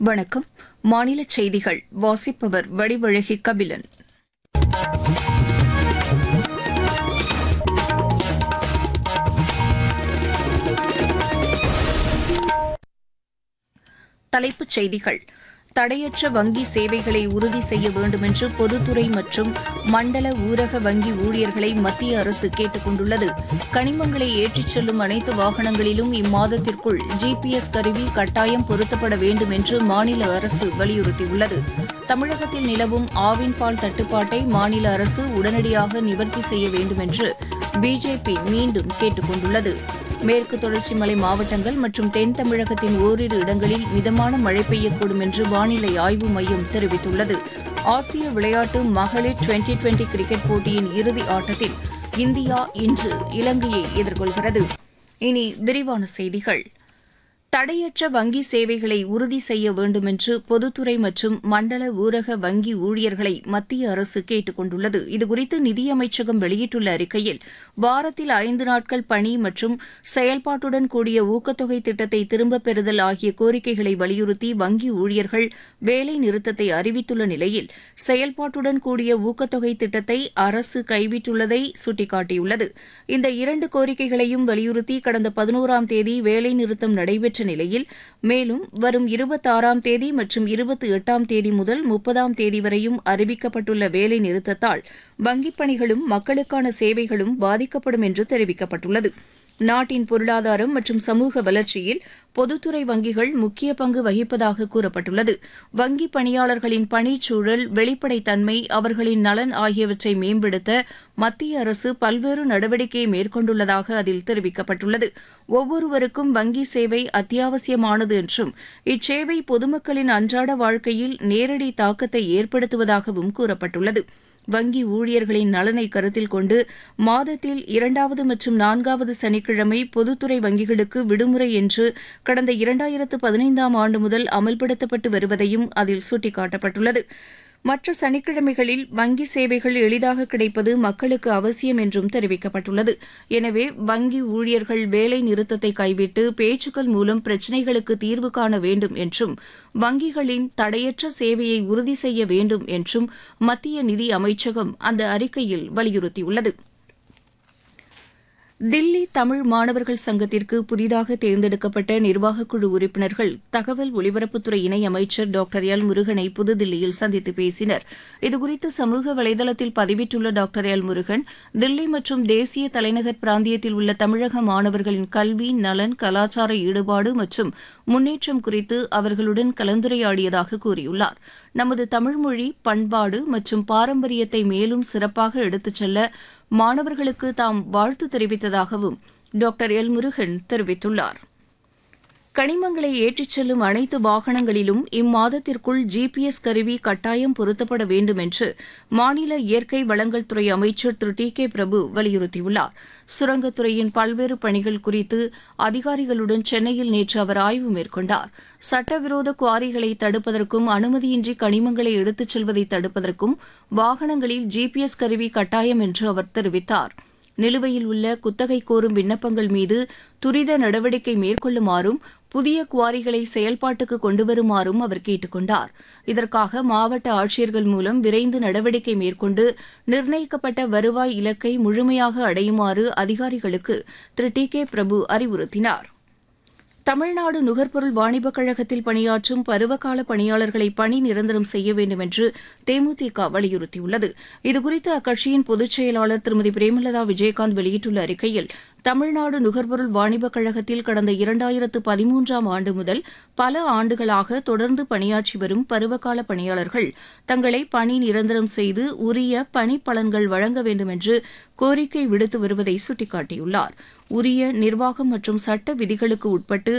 வணக்கம் மாநில செய்திகள் வாசிப்பவர் வடிவழகி கபிலன் தலைப்புச் செய்திகள் தடையற்ற வங்கி சேவைகளை உறுதி செய்ய வேண்டுமென்று பொதுத்துறை மற்றும் மண்டல ஊரக வங்கி ஊழியர்களை மத்திய அரசு கேட்டுக் கொண்டுள்ளது கனிமங்களை ஏற்றிச் செல்லும் அனைத்து வாகனங்களிலும் இம்மாதத்திற்குள் ஜிபிஎஸ் கருவி கட்டாயம் பொருத்தப்பட வேண்டும் என்று மாநில அரசு வலியுறுத்தியுள்ளது தமிழகத்தில் நிலவும் ஆவின் பால் தட்டுப்பாட்டை மாநில அரசு உடனடியாக நிவர்த்தி செய்ய வேண்டும் என்று பிஜேபி மீண்டும் கேட்டுக் கொண்டுள்ளது மேற்கு தொடர்ச்சி மலை மாவட்டங்கள் மற்றும் தென் தமிழகத்தின் ஓரிரு இடங்களில் மிதமான மழை பெய்யக்கூடும் என்று வானிலை ஆய்வு மையம் தெரிவித்துள்ளது ஆசிய விளையாட்டு மகளிர் டுவெண்டி டுவெண்டி கிரிக்கெட் போட்டியின் இறுதி ஆட்டத்தில் இந்தியா இன்று இலங்கையை எதிர்கொள்கிறது இனி விரிவான செய்திகள் தடையற்ற வங்கி சேவைகளை உறுதி செய்ய வேண்டுமென்று பொதுத்துறை மற்றும் மண்டல ஊரக வங்கி ஊழியர்களை மத்திய அரசு கேட்டுக் கொண்டுள்ளது இதுகுறித்து நிதியமைச்சகம் வெளியிட்டுள்ள அறிக்கையில் வாரத்தில் ஐந்து நாட்கள் பணி மற்றும் செயல்பாட்டுடன் கூடிய ஊக்கத்தொகை திட்டத்தை திரும்பப் பெறுதல் ஆகிய கோரிக்கைகளை வலியுறுத்தி வங்கி ஊழியர்கள் வேலை நிறுத்தத்தை அறிவித்துள்ள நிலையில் செயல்பாட்டுடன் கூடிய ஊக்கத்தொகை திட்டத்தை அரசு கைவிட்டுள்ளதை சுட்டிக்காட்டியுள்ளது இந்த இரண்டு கோரிக்கைகளையும் வலியுறுத்தி கடந்த பதினோராம் தேதி வேலைநிறுத்தம் நடைபெற்ற நிலையில் மேலும் வரும் இருபத்தாறாம் தேதி மற்றும் இருபத்தி எட்டாம் தேதி முதல் முப்பதாம் தேதி வரையும் அறிவிக்கப்பட்டுள்ள வேலை நிறுத்தத்தால் வங்கிப் பணிகளும் மக்களுக்கான சேவைகளும் பாதிக்கப்படும் என்று தெரிவிக்கப்பட்டுள்ளது நாட்டின் பொருளாதாரம் மற்றும் சமூக வளர்ச்சியில் பொதுத்துறை வங்கிகள் முக்கிய பங்கு வகிப்பதாக கூறப்பட்டுள்ளது வங்கி பணியாளர்களின் பணிச்சூழல் வெளிப்படைத்தன்மை அவர்களின் நலன் ஆகியவற்றை மேம்படுத்த மத்திய அரசு பல்வேறு நடவடிக்கையை மேற்கொண்டுள்ளதாக அதில் தெரிவிக்கப்பட்டுள்ளது ஒவ்வொருவருக்கும் வங்கி சேவை அத்தியாவசியமானது என்றும் இச்சேவை பொதுமக்களின் அன்றாட வாழ்க்கையில் நேரடி தாக்கத்தை ஏற்படுத்துவதாகவும் கூறப்பட்டுள்ளது வங்கி ஊழியர்களின் நலனை கருத்தில் கொண்டு மாதத்தில் இரண்டாவது மற்றும் நான்காவது சனிக்கிழமை பொதுத்துறை வங்கிகளுக்கு விடுமுறை என்று கடந்த இரண்டாயிரத்து பதினைந்தாம் ஆண்டு முதல் அமல்படுத்தப்பட்டு வருவதையும் அதில் சுட்டிக்காட்டப்பட்டுள்ளது மற்ற சனிக்கிழமைகளில் வங்கி சேவைகள் எளிதாக கிடைப்பது மக்களுக்கு அவசியம் என்றும் தெரிவிக்கப்பட்டுள்ளது எனவே வங்கி ஊழியர்கள் வேலை நிறுத்தத்தை கைவிட்டு பேச்சுக்கள் மூலம் பிரச்சினைகளுக்கு தீர்வு காண வேண்டும் என்றும் வங்கிகளின் தடையற்ற சேவையை உறுதி செய்ய வேண்டும் என்றும் மத்திய நிதி அமைச்சகம் அந்த அறிக்கையில் வலியுறுத்தியுள்ளது தில்லி தமிழ் மாணவர்கள் சங்கத்திற்கு புதிதாக தேர்ந்தெடுக்கப்பட்ட நிர்வாகக்குழு உறுப்பினர்கள் தகவல் ஒலிபரப்புத்துறை இணையமைச்சர் டாக்டர் எல் முருகனை புதுதில்லியில் சந்தித்து பேசினர் இதுகுறித்து சமூக வலைதளத்தில் பதிவிட்டுள்ள டாக்டர் எல் முருகன் தில்லி மற்றும் தேசிய தலைநகர் பிராந்தியத்தில் உள்ள தமிழக மாணவர்களின் கல்வி நலன் கலாச்சார ஈடுபாடு மற்றும் முன்னேற்றம் குறித்து அவர்களுடன் கலந்துரையாடியதாக கூறியுள்ளார் நமது தமிழ்மொழி பண்பாடு மற்றும் பாரம்பரியத்தை மேலும் சிறப்பாக எடுத்துச் செல்ல மாணவர்களுக்கு தாம் வாழ்த்து தெரிவித்ததாகவும் டாக்டர் எல் முருகன் தெரிவித்துள்ளார் கனிமங்களை ஏற்றிச் செல்லும் அனைத்து வாகனங்களிலும் இம்மாதத்திற்குள் ஜிபிஎஸ் கருவி கட்டாயம் பொருத்தப்பட வேண்டும் என்று மாநில இயற்கை வளங்கள் துறை அமைச்சர் திரு டி கே பிரபு வலியுறுத்தியுள்ளார் சுரங்கத்துறையின் பல்வேறு பணிகள் குறித்து அதிகாரிகளுடன் சென்னையில் நேற்று அவர் ஆய்வு மேற்கொண்டார் சட்டவிரோத குவாரிகளை தடுப்பதற்கும் அனுமதியின்றி கனிமங்களை எடுத்துச் செல்வதை தடுப்பதற்கும் வாகனங்களில் ஜிபிஎஸ் கருவி கட்டாயம் என்று அவர் தெரிவித்தார் நிலுவையில் உள்ள குத்தகை கோரும் விண்ணப்பங்கள் மீது துரித நடவடிக்கை மேற்கொள்ளுமாறும் புதிய குவாரிகளை செயல்பாட்டுக்கு கொண்டுவருமாறும் அவர் கேட்டுக் கொண்டார் இதற்காக மாவட்ட ஆட்சியர்கள் மூலம் விரைந்து நடவடிக்கை மேற்கொண்டு நிர்ணயிக்கப்பட்ட வருவாய் இலக்கை முழுமையாக அடையுமாறு அதிகாரிகளுக்கு திரு டி கே பிரபு அறிவுறுத்தினார் தமிழ்நாடு நுகர்பொருள் வாணிபக் கழகத்தில் பணியாற்றும் பருவகால பணியாளர்களை பணி நிரந்தரம் செய்ய வேண்டும் என்று தேமுதிக வலியுறுத்தியுள்ளது இதுகுறித்து அக்கட்சியின் பொதுச் செயலாளர் திருமதி பிரேமலதா விஜயகாந்த் வெளியிட்டுள்ள அறிக்கையில் தமிழ்நாடு நுகர்பொருள் வாணிபக் கழகத்தில் கடந்த இரண்டாயிரத்து பதிமூன்றாம் ஆண்டு முதல் பல ஆண்டுகளாக தொடர்ந்து பணியாற்றி வரும் பருவகால பணியாளர்கள் தங்களை பணி நிரந்தரம் செய்து உரிய பணி பலன்கள் வழங்க வேண்டும் என்று கோரிக்கை விடுத்து வருவதை சுட்டிக்காட்டியுள்ளார் உரிய நிர்வாகம் மற்றும் சட்ட விதிகளுக்கு உட்பட்டு